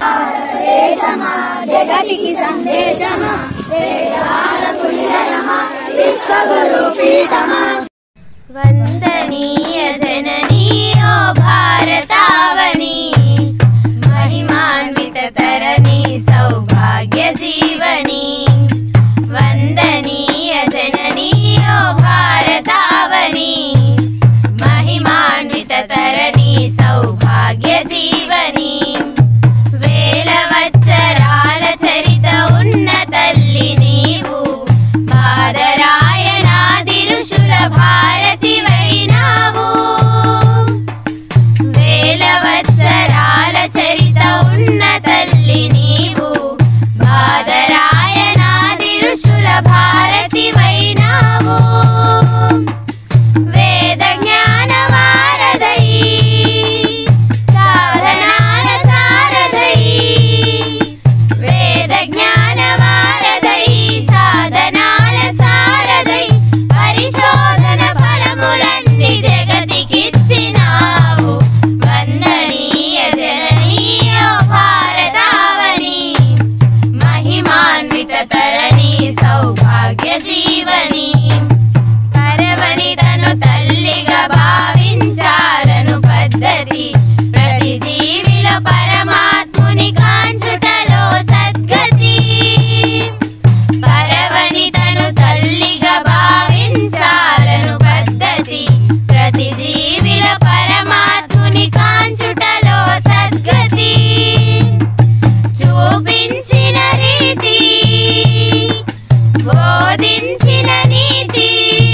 జగతికి సందేశమా వేదాలకు నిలయమా విశ్వగురు పీఠమా వందనీయ జననీయో భారతావని మహిమాన్విత తరణి సౌభాగ్య జీవని వందనీయ జననీయో భారతావని మహిమాన్విత తరణి సౌభాగ్య జీవని వేల వచ్చరాల చరిత ఉన్న తల్లి నీవు బాదరాయణాది ఋషుల భారతి వైనావు వేల వత్సరాల చరిత ఉన్న తల్లి నీవు బాదరాయణాది ఋషుల భారతి వైనావు వేద జ్ఞాన వారదై సాధనాల సారదై వేద జ్ఞాన వారదై సాధనాల సారదై పరిశోధన ఫలములన్నీ జగతికిచ్చినావు వందనీయ జననీయ భారతావని మహిమాన్విత తరణి సౌభాగ్య జీవని పరవని తను తల్లిగా భావించాలను పద్ధతి ప్రతి జీవిలో పరమాత్ముని కాంచుటలో సద్గతి పరవని తను తల్లిగా భావించాలను పద్ధతి ప్రతి జీవిలో పరమాత్ముని కాంచుటలో సద్గతి చూపించిన రీతి బోధించిన నీతి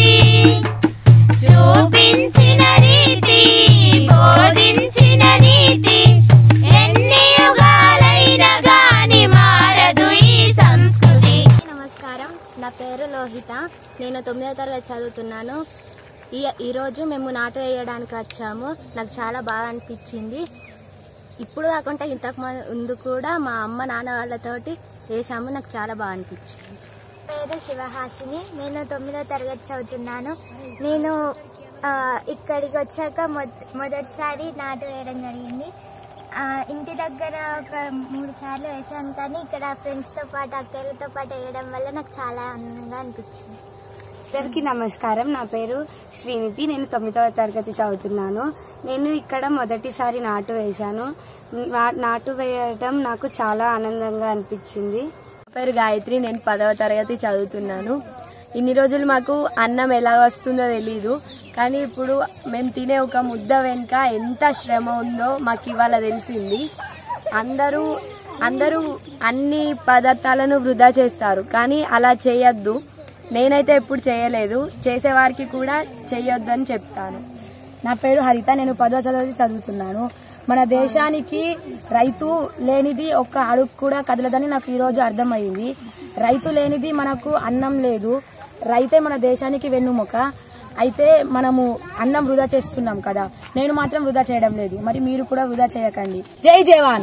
చూపించిన రీతి బోధించిన నీతి ఎన్ని యుగాలైనా గాని మారదు ఈ సంస్కృతి నమస్కారం నా పేరు లోహిత నేను తొమ్మిదవ తరగతి చదువుతున్నాను ఈ ఈరోజు మేము నాటు వేయడానికి వచ్చాము నాకు చాలా బాగా అనిపించింది ఇప్పుడు కాకుండా ఇంతకు ముందు కూడా మా అమ్మ నాన్న వాళ్ళతోటి వేసాము నాకు చాలా బాగా అనిపించింది పేరు శివహాసిని నేను తొమ్మిదో తరగతి చదువుతున్నాను నేను ఆ, ఇక్కడికి వచ్చాక మొద- మొదటిసారి నాటు వేయడం జరిగింది ఆ, ఇంటి దగ్గర ఒక మూడు సార్లు వేసాను కానీ ఇక్కడ ఫ్రెండ్స్తో పాటు అక్కలతో పాటు వేయడం వల్ల నాకు చాలా ఆనందంగా అనిపించింది అందరికీ నమస్కారం నా పేరు శ్రీనిధి నేను తొమ్మిదవ తరగతి చదువుతున్నాను నేను ఇక్కడ మొదటిసారి నాటు వేశాను నా- నాటు వేయడం నాకు చాలా ఆనందంగా అనిపించింది నా పేరు గాయత్రి నేను పదవ తరగతి చదువుతున్నాను ఇన్ని రోజులు మాకు అన్నం ఎలా వస్తుందో తెలీదు కానీ ఇప్పుడు మేము తినే ఒక ముద్ద వెనుక ఎంత శ్రమ ఉందో మాకు ఇవాళ తెలిసింది అందరూ అందరూ అన్ని పదార్థాలను వృధా చేస్తారు కానీ అలా చేయొద్దు నేనైతే ఎప్పుడు చేయలేదు చేసేవారికి కూడా చేయొద్దు అని చెప్తాను నా పేరు హరిత నేను పదో తరగతి చదువుతున్నాను మన దేశానికి రైతు లేనిది ఒక్క అడుగు కూడా కదలదని నాకు ఈరోజు అర్థమైంది రైతు లేనిది మనకు అన్నం లేదు రైతే మన దేశానికి వెన్నుముక అయితే మనము అన్నం వృధా చేస్తున్నాం కదా నేను మాత్రం వృధా చేయడం లేదు మరి మీరు కూడా వృధా చేయకండి జై జవాన్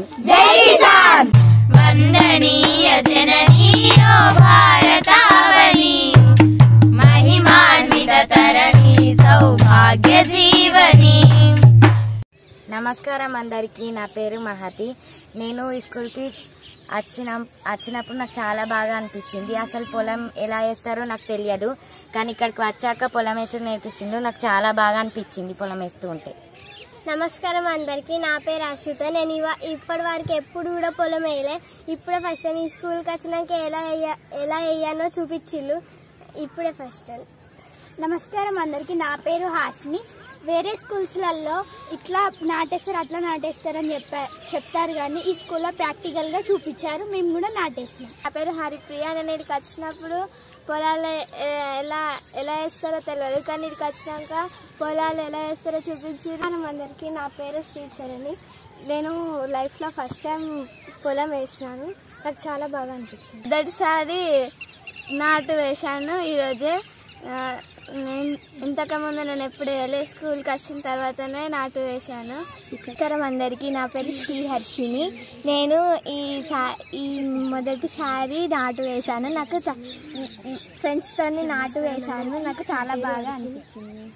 వందనీయ జననీయో భారతావని మహిమాన్విత తరణి సౌభాగ్య జీవని నమస్కారం అందరికీ నా పేరు మహతి నేను ఈ స్కూల్కి వచ్చిన వచ్చినప్పుడు నాకు చాలా బాగా అనిపించింది అసలు పొలం ఎలా వేస్తారో నాకు తెలియదు కానీ ఇక్కడికి వచ్చాక పొలం వేసడం నేర్పించింది నాకు చాలా బాగా అనిపించింది పొలం వేస్తూ ఉంటే నమస్కారం అందరికీ నా పేరు అశ్విత నేను ఇవ- ఇప్పటి వరకు ఎప్పుడు కూడా పొలం వేయలే ఇప్పుడే ఫస్ట్ టైం ఈ స్కూల్కి వచ్చినాక ఎలా వేయ- ఎలా వేయాలో చూపించిల్లు ఇప్పుడే ఫస్ట్ టైం నమస్కారం అందరికీ నా పేరు హాసిని వేరే స్కూల్స్లలో ఇట్లా నాటేస్తారు అట్లా నాటేస్తారు అని చెప్పా చెప్తారు కానీ ఈ స్కూల్లో ప్రాక్టికల్గా చూపించారు మేము కూడా నాటేసినాం నా పేరు హరిప్రియ నేను ఇక్కడికి వచ్చినప్పుడు పొలాలు ఎ- ఎలా ఎలా వేస్తారో తెలియదు కానీ ఇక్కడికి వచ్చినాక పొలాలు ఎలా వేస్తారో చూపించారు మనం అందరికీ నా పేరు శ్రీచరణి నేను లైఫ్లో ఫస్ట్ టైం పొలం వేసినాను నాకు చాలా బాగా అనిపించింది మొదటిసారి నాటు వేశాను ఈరోజే ఆ, నేను ఇంతకుముందు నేను ఎప్పుడు వేయలే స్కూల్కి వచ్చిన తర్వాతనే నాటు వేశాను నమస్కారం అందరికీ నా పేరు శ్రీహర్షిని నేను ఈ సా- ఈ మొదటిసారి నాటు వేశాను నాకు ఫ్రెండ్స్తో నాటు వేశాను నాకు చాలా బాగా అనిపించింది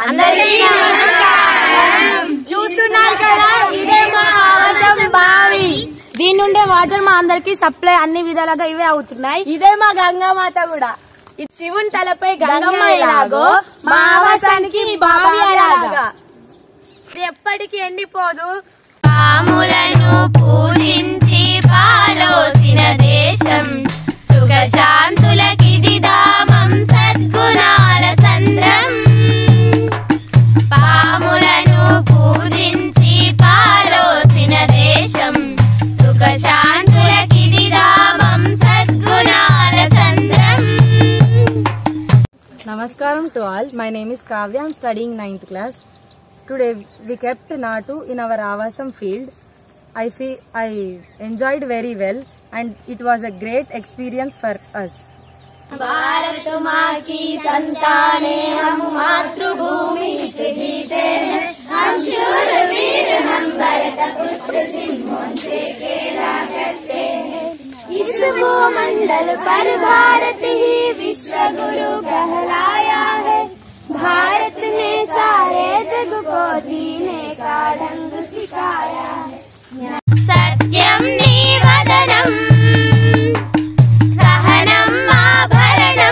చూస్తున్నారు కదా ఇదే మా అవసరం బావి వాటర్ మా అందరికి సప్లై అన్ని విధాలుగా ఇవే అవుతున్నాయి ఇదే మా గంగామాత కూడా ఈ శివుని తలపై గంగమ్మ ఎలాగో మా ఆవాసానికి బావి అలాగా ఇది ఎప్పటికీ ఎండిపోదు పాములను పూజించి పాలోసిన దేశం సుఖశాంతులకిది దామం సద్గుణాల సంద్రం పాములను పూజించి పాలోసిన దేశం సుఖశాంతులకిది దామం సద్గుణాల సంద్రం Namaskaram to all. My name is Kavya. I'm studying 9th class. Today we kept Natu in our Avasam field. I feel I enjoyed very well and it was a great experience for us. इस भूमंडल पर भारत ही विश्व गुरु कहलाया है भारत ने सारे जग को जीने का ढंग सिखाया है సత్యం నీ వదనం సహనం ఆభరణం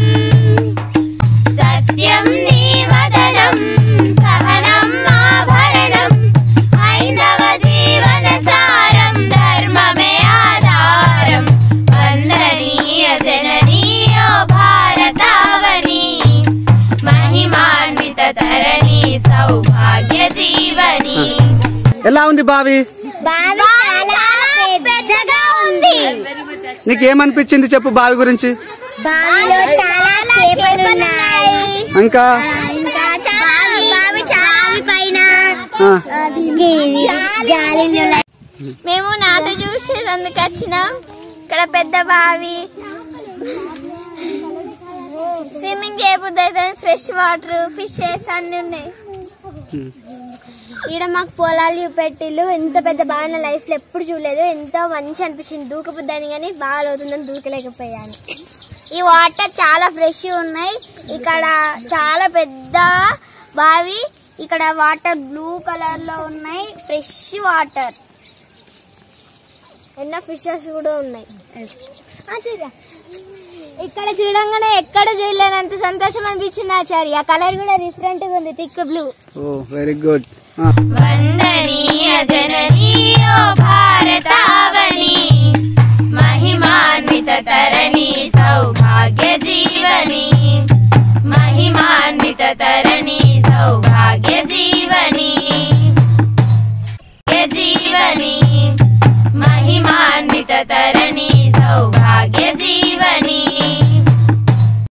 సత్యం నీ వదనం సహనం ఆభరణం ఐందవ జీవన సారం ధర్మమే ఆధారం వందనీయ జననీయో భారతావని మహిమాన్విత తరణి సౌభాగ్య జీవని ఎలా ఉంది బావి బావి చాలా పెద్దగా ఉంది నీకేమనిపించింది చెప్పు బావి గురించి బావిలో చాలా చేపలు ఉన్నాయి ఇంకా ఇంకా చాలా బావి చాలా పైన ఆ, గాలిలో మేము నాటు చూసేందుకు వచ్చినాం ఇక్కడ పెద్ద బావి స్విమ్మింగ్ చేయబుద్ది అయితే ఫ్రెష్ వాటర్ ఫిషెస్ అన్ని ఉన్నాయి ఈడ మాకు పొలాలు చూపెట్టిల్లు ఎంత పెద్ద బాగా నా లైఫ్ లో ఎప్పుడు చూడలేదు ఎంతో మంచి అనిపించింది దూకబుద్దని కానీ బాగా అవుతుందని దూకలేకపోయాను ఈ వాటర్ చాలా ఫ్రెష్ ఉన్నాయి ఇక్కడ చాలా పెద్ద బావి ఇక్కడ వాటర్ బ్లూ కలర్ లో ఉన్నాయి ఫ్రెష్ వాటర్ ఎన్నో ఫిషెస్ కూడా ఉన్నాయి ఆ, చూడు. ఇక్కడ చూడంగానే ఎక్కడ చూడలేనంత సంతోషం అనిపించింది ఆచార్య ఆ కలర్ కూడా డిఫరెంట్ గా ఉంది thick blue oh very good వందనీయ జననీయో భారతావని మహిమాన్విత తరణి సౌభాగ్య జీవని